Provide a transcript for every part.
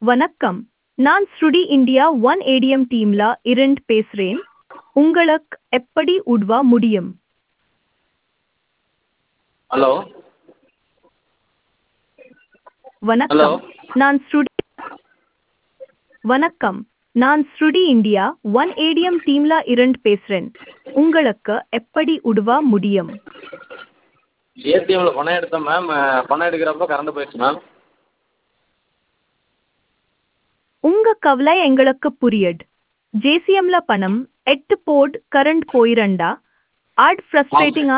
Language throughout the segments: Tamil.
வணக்கம் நான் ஸ்ருடி இந்தியா ஒன் ஏடிஎம் டீம்ல இருந்து பேசுறேன் உங்களுக்கு எப்படி உதவ முடியும் ஹலோ வணக்கம் நான் ஸ்ருடி வணக்கம் நான் ஸ்ருடி இந்தியா ஒன் ஏடிஎம் டீம்ல இருந்து பேசுறேன் உங்களுக்கு எப்படி உதவ முடியும் ஏடிஎம்மில் பணம் எடுத்தேன் மேம் பணம் எடுக்கிறப்ப கரண்ட் போயிடுச்சு மேம் உங்க கவலை எங்களுக்கு புரியுது ஜேசிஎம்ல பணம் எட்டு போட் கரண்ட் போயிரண்டா ஆட் ஃப்ரஸ்ட்ரேட்டிங்கா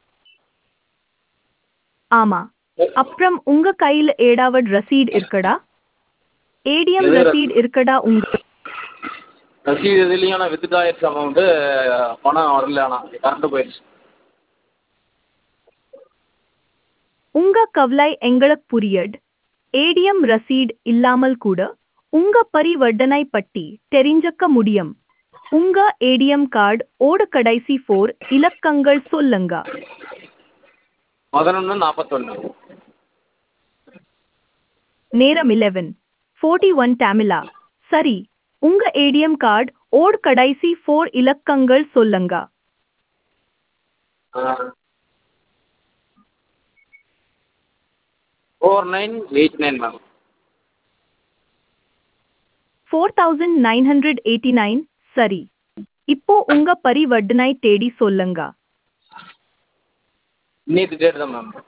ஆமா அப்புறம் உங்க கையில ஏடாவது ரசீட் இருக்கடா ஏடிஎம் எது ர- ரசீட் இருக்கடா உங்க ரசீது இதுலேயும் ஆனால் வித்ட்ரா ஆயிடுச்சு அமௌண்ட்டு பணம் வரல ஆனால் கரண்ட் போயிடுச்சு உங்க கவலை எங்களுக்கு புரியுது ஏடிஎம் ரசீட் இல்லாமல் கூட உங்க பரிவர்த்தனை பட்டி தெரிஞ்சுக்க முடியும் உங்க ஏடிஎம் கார்டு ஓட கடைசி ஃபோர் இலக்கங்கள் சொல்லுங்க பதினொன்று நாற்பத்தொன்று நேரம் இலெவன் ஃபோர்ட்டி ஒன் தமிழா சரி உங்க ஏடிஎம் கார்டு ஓட் கடைசி ஃபோர் இலக்கங்கள் சொல்லுங்க four nine eight nine ma'am four thousand nine hundred eighty nine சரி இப்போ உங்க பரிவர்த்தனை தேடி சொல்லுங்க இன்னைக்கு டேட் தான் மேம்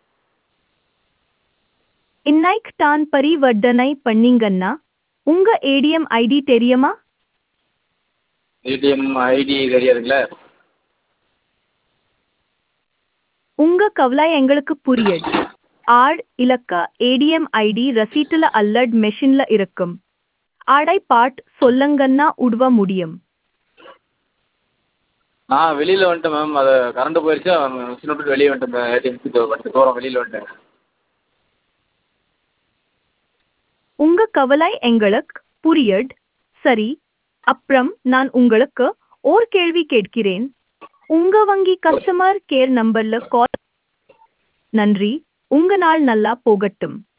இன்னைக்கு தான் பரிவர்த்தனை பண்ணீங்கன்னா உங்க ஏடிஎம் ஐடி தெரியுமா ஏடிஎம் ஐடி தெரியாதுங்களே உங்க கவலை எங்களுக்கு புரியுது ஆட் இலக்க ஏடிஎம் ஐடி ரசீட்டுல அல்லட் மெஷின்ல இருக்கும் ஆடை பாட் சொல்லுங்கன்னா உதவ முடியும் நான் வெளியில் வந்துட்டேன் மேம் அது கரண்ட் போயிடுச்சு மிஷின் விட்டு வெளியே வந்துட்டேன் ஏடிஎம் வந்துட்டு தூரம் வெளியில் வந்துட்டேன் உங்க கவலை எங்களுக்கு புரியுது சரி அப்புறம் நான் உங்களுக்கு ஓர் கேள்வி கேட்கிறேன் உங்க வங்கி கஸ்டமர் கேர் நம்பர்ல கால் நன்றி உங்க நாள் நல்லா போகட்டும்